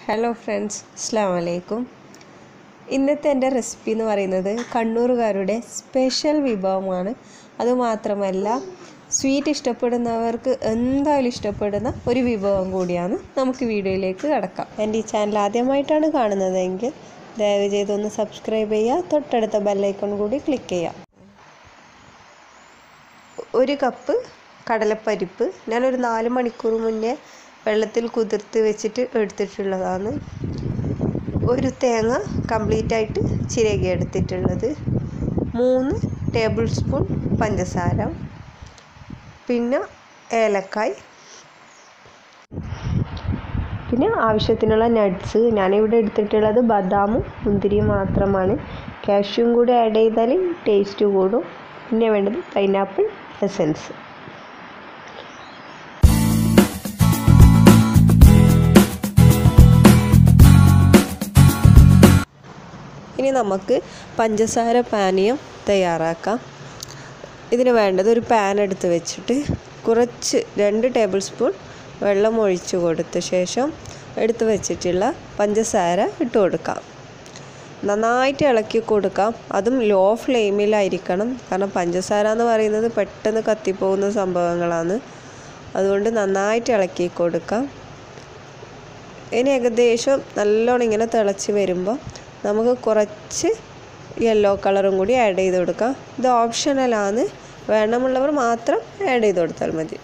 hello friends അസ്സാം വലൈക്കും ഇന്നത്തെ എൻ്റെ റെസിപ്പി എന്ന് പറയുന്നത് കണ്ണൂറുകാരുടെ സ്പെഷ്യൽ വിഭവമാണ് അതുമാത്രമല്ല സ്വീറ്റ് ഇഷ്ടപ്പെടുന്നവർക്ക് എന്തായാലും ഇഷ്ടപ്പെടുന്ന ഒരു വിഭവം കൂടിയാണ് നമുക്ക് വീഡിയോയിലേക്ക് കടക്കാം എൻ്റെ ഈ ചാനൽ ആദ്യമായിട്ടാണ് കാണുന്നതെങ്കിൽ ദയവ് ചെയ്തൊന്ന് സബ്സ്ക്രൈബ് ചെയ്യുക തൊട്ടടുത്ത ബെല്ലൈക്കൺ കൂടി ക്ലിക്ക് ചെയ്യുക ഒരു കപ്പ് കടലപ്പരിപ്പ് ഞാനൊരു നാല് മണിക്കൂർ മുന്നേ വെള്ളത്തിൽ കുതിർത്ത് വെച്ചിട്ട് എടുത്തിട്ടുള്ളതാണ് ഒരു തേങ്ങ കംപ്ലീറ്റ് ആയിട്ട് ചിരകി എടുത്തിട്ടുള്ളത് മൂന്ന് ടേബിൾ സ്പൂൺ പഞ്ചസാര പിന്നെ ഏലക്കായ് പിന്നെ ആവശ്യത്തിനുള്ള നട്ട്സ് ഞാനിവിടെ എടുത്തിട്ടുള്ളത് ബദാമും മുന്തിരിയും മാത്രമാണ് കാഷ്യൂം കൂടി ആഡ് ചെയ്താൽ ടേസ്റ്റ് കൂടും പിന്നെ വേണ്ടത് പൈനാപ്പിൾ എസൻസ് ഇനി നമുക്ക് പഞ്ചസാര പാനീയം തയ്യാറാക്കാം ഇതിന് വേണ്ടത് ഒരു പാൻ എടുത്ത് വെച്ചിട്ട് കുറച്ച് രണ്ട് ടേബിൾ സ്പൂൺ വെള്ളം ഒഴിച്ചു കൊടുത്ത ശേഷം എടുത്ത് വെച്ചിട്ടുള്ള പഞ്ചസാര ഇട്ട് കൊടുക്കാം നന്നായിട്ട് ഇളക്കി കൊടുക്കാം അതും ലോ ഫ്ലെയിമിലായിരിക്കണം കാരണം പഞ്ചസാര എന്ന് പറയുന്നത് പെട്ടെന്ന് കത്തിപ്പോകുന്ന സംഭവങ്ങളാണ് അതുകൊണ്ട് നന്നായിട്ട് ഇളക്കി കൊടുക്കാം ഇനി ഏകദേശം നല്ലോണം ഇങ്ങനെ തിളച്ച് വരുമ്പോൾ നമുക്ക് കുറച്ച് യെല്ലോ കളറും കൂടി ആഡ് ചെയ്ത് കൊടുക്കാം ഇത് ഓപ്ഷണലാണ് വേണമുള്ളവർ മാത്രം ആഡ് ചെയ്ത് കൊടുത്താൽ മതി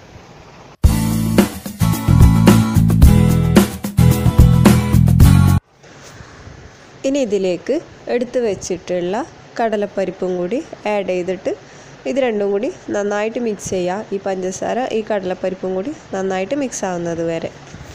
ഇനി ഇതിലേക്ക് എടുത്തു വെച്ചിട്ടുള്ള കടലപ്പരിപ്പും കൂടി ആഡ് ചെയ്തിട്ട് ഇത് രണ്ടും കൂടി നന്നായിട്ട് മിക്സ് ചെയ്യുക ഈ പഞ്ചസാര ഈ കടലപ്പരിപ്പും കൂടി നന്നായിട്ട് മിക്സ് ആവുന്നത് വരെ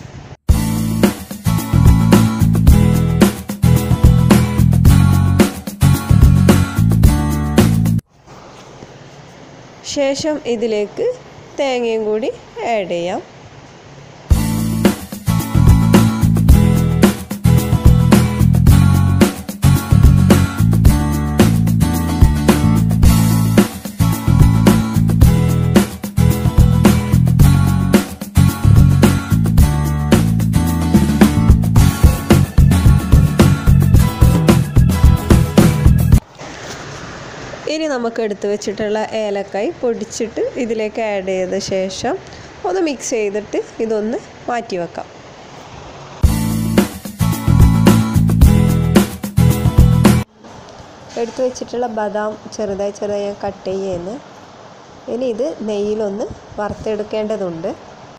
ശേഷം ഇതിലേക്ക് തേങ്ങയും കൂടി ആഡ് ചെയ്യാം ഇനി നമുക്ക് എടുത്തു വെച്ചിട്ടുള്ള ഏലക്കായ് പൊടിച്ചിട്ട് ഇതിലേക്ക് ആഡ് ചെയ്ത ശേഷം ഒന്ന് മിക്സ് ചെയ്തിട്ട് ഇതൊന്ന് മാറ്റി വെക്കാം എടുത്തു വെച്ചിട്ടുള്ള ബദാം ചെറുതായി ചെറുതായി ഞാൻ കട്ട് ചെയ്യുന്നു ഇനി ഇത് നെയ്യിലൊന്ന് വറുത്തെടുക്കേണ്ടതുണ്ട്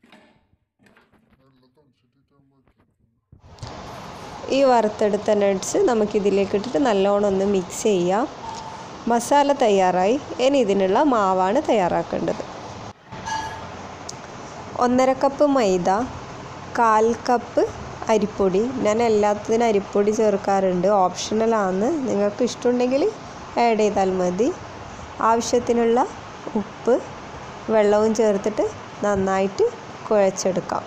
ഈ വറുത്തെടുത്ത നട്ട്സ് നമുക്കിതിലേക്ക് ഇട്ടിട്ട് നല്ലോണം ഒന്ന് മിക്സ് ചെയ്യാം മസാല തയ്യാറായി ഇനി ഇതിനുള്ള മാവാണ് തയ്യാറാക്കേണ്ടത് ഒന്നര കപ്പ് മൈദ കാൽ കപ്പ് അരിപ്പൊടി ഞാൻ എല്ലാത്തിനും അരിപ്പൊടി ചേർക്കാറുണ്ട് ഓപ്ഷണലാണ് നിങ്ങൾക്ക് ഇഷ്ടമുണ്ടെങ്കിൽ ആഡ് ചെയ്താൽ മതി ആവശ്യത്തിനുള്ള ഉപ്പ് വെള്ളവും ചേർത്തിട്ട് നന്നായിട്ട് കുഴച്ചെടുക്കാം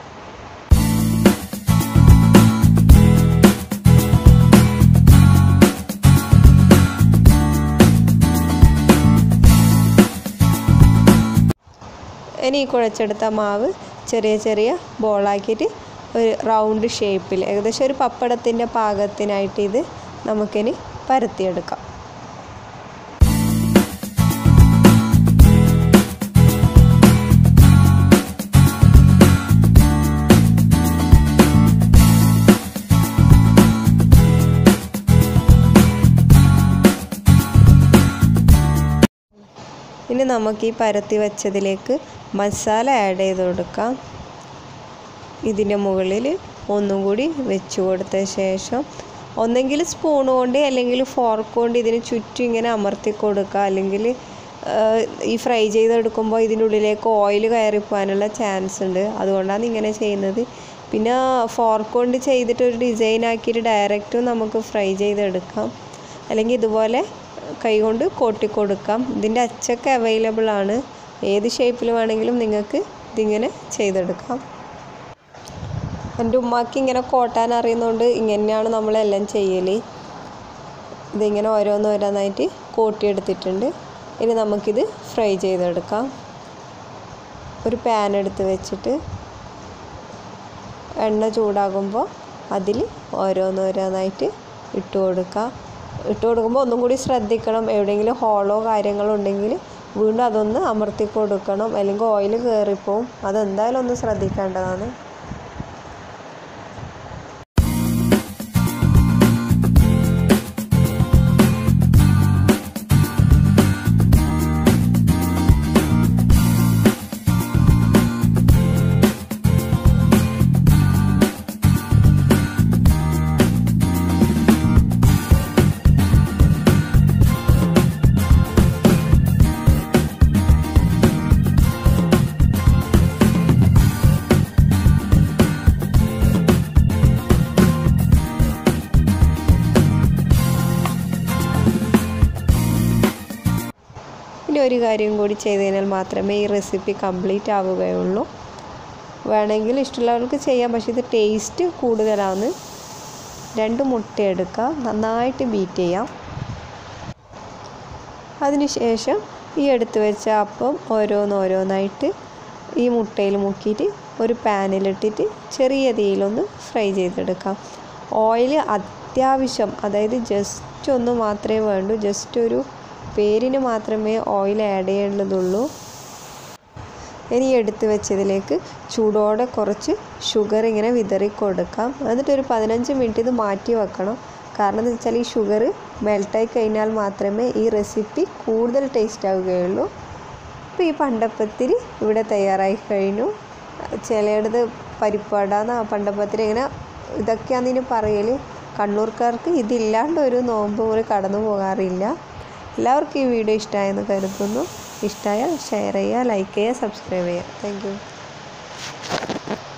ഇനി ഈ കുഴച്ചെടുത്ത മാവ് ചെറിയ ചെറിയ ബോളാക്കിയിട്ട് ഒരു റൗണ്ട് ഷേപ്പിൽ ഏകദേശം ഒരു പപ്പടത്തിൻ്റെ പാകത്തിനായിട്ട് ഇത് നമുക്കിനി പരത്തിയെടുക്കാം ഇനി നമുക്ക് ഈ പരത്തി വെച്ചതിലേക്ക് മസാല ആഡ് ചെയ്ത് കൊടുക്കാം ഇതിൻ്റെ മുകളിൽ ഒന്നും കൂടി വെച്ച് കൊടുത്ത ശേഷം ഒന്നെങ്കിൽ സ്പൂൺ കൊണ്ട് അല്ലെങ്കിൽ ഫോർക്ക് കൊണ്ട് ഇതിന് ചുറ്റും ഇങ്ങനെ അമർത്തി കൊടുക്കുക അല്ലെങ്കിൽ ഈ ഫ്രൈ ചെയ്തെടുക്കുമ്പോൾ ഇതിനുള്ളിലേക്ക് ഓയിൽ കയറിപ്പോകാനുള്ള ചാൻസ് ഉണ്ട് അതുകൊണ്ടാണ് ഇങ്ങനെ ചെയ്യുന്നത് പിന്നെ ഫോർക്ക് കൊണ്ട് ചെയ്തിട്ട് ഒരു ഡിസൈൻ ആക്കിയിട്ട് ഡയറക്റ്റും നമുക്ക് ഫ്രൈ ചെയ്തെടുക്കാം അല്ലെങ്കിൽ ഇതുപോലെ കൈകൊണ്ട് കൊട്ടി കൊടുക്കാം ഇതിൻ്റെ അച്ചൊക്കെ അവൈലബിൾ ആണ് ഏത് ഷേപ്പിൽ വേണമെങ്കിലും നിങ്ങൾക്ക് ഇതിങ്ങനെ ചെയ്തെടുക്കാം എൻ്റെ ഉമ്മാക്ക് ഇങ്ങനെ കോട്ടാൻ അറിയുന്നതുകൊണ്ട് ഇങ്ങനെയാണ് നമ്മളെല്ലാം ചെയ്യൽ ഇതിങ്ങനെ ഓരോന്ന് ഓരോന്നായിട്ട് കോട്ടിയെടുത്തിട്ടുണ്ട് ഇനി നമുക്കിത് ഫ്രൈ ചെയ്തെടുക്കാം ഒരു പാൻ എടുത്ത് വെച്ചിട്ട് എണ്ണ ചൂടാകുമ്പോൾ അതിൽ ഓരോന്നോരോന്നായിട്ട് ഇട്ട് കൊടുക്കുക ഇട്ട് കൊടുക്കുമ്പോൾ ഒന്നും കൂടി ശ്രദ്ധിക്കണം എവിടെയെങ്കിലും ഹോളോ കാര്യങ്ങളോ ഉണ്ടെങ്കിൽ വീണ്ടും അതൊന്ന് അമർത്തി കൊടുക്കണം അല്ലെങ്കിൽ ഓയിൽ കയറിപ്പോവും അതെന്തായാലും ഒന്ന് ശ്രദ്ധിക്കേണ്ടതാണ് ഇനി ഒരു കാര്യം കൂടി ചെയ്ത് കഴിഞ്ഞാൽ മാത്രമേ ഈ റെസിപ്പി കംപ്ലീറ്റ് ആവുകയുള്ളൂ വേണമെങ്കിൽ ഇഷ്ടമുള്ളവർക്ക് ചെയ്യാം പക്ഷേ ഇത് ടേസ്റ്റ് കൂടുതലാണ് രണ്ട് മുട്ട എടുക്കുക നന്നായിട്ട് ബീറ്റ് ചെയ്യാം അതിനുശേഷം ഈ എടുത്തു വെച്ച അപ്പം ഓരോന്നോരോന്നായിട്ട് ഈ മുട്ടയിൽ മുക്കിയിട്ട് ഒരു പാനിലിട്ടിട്ട് ചെറിയ തീയിലൊന്ന് ഫ്രൈ ചെയ്തെടുക്കാം ഓയിൽ അത്യാവശ്യം അതായത് ജസ്റ്റ് ഒന്ന് മാത്രമേ വേണ്ടൂ ജസ്റ്റ് ഒരു പേരിന് മാത്രമേ ഓയിൽ ആഡ് ചെയ്യേണ്ടതുള്ളൂ ഇനി എടുത്ത് വെച്ചതിലേക്ക് ചൂടോടെ കുറച്ച് ഷുഗർ ഇങ്ങനെ വിതറി കൊടുക്കാം എന്നിട്ട് ഒരു പതിനഞ്ച് മിനിറ്റ് ഇത് മാറ്റി വെക്കണം കാരണം എന്ന് വെച്ചാൽ ഈ ഷുഗർ മെൽട്ടായി കഴിഞ്ഞാൽ മാത്രമേ ഈ റെസിപ്പി കൂടുതൽ ടേസ്റ്റ് ആവുകയുള്ളൂ അപ്പോൾ ഈ പണ്ടപ്പത്തിരി ഇവിടെ തയ്യാറായി കഴിഞ്ഞു ചിലയിടത്ത് പരിപ്പാടാന്ന് ആ പണ്ടപ്പത്തിരി ഇങ്ങനെ ഇതൊക്കെയാണ് ഇതിന് പറയൽ കണ്ണൂർക്കാർക്ക് ഇതില്ലാണ്ട് ഒരു നോമ്പ് മുറി കടന്നു പോകാറില്ല എല്ലാവർക്കും ഈ വീഡിയോ ഇഷ്ടമായെന്ന് കരുതുന്നു ഇഷ്ടമായാൽ ഷെയർ ചെയ്യുക ലൈക്ക് ചെയ്യുക സബ്സ്ക്രൈബ് ചെയ്യുക താങ്ക്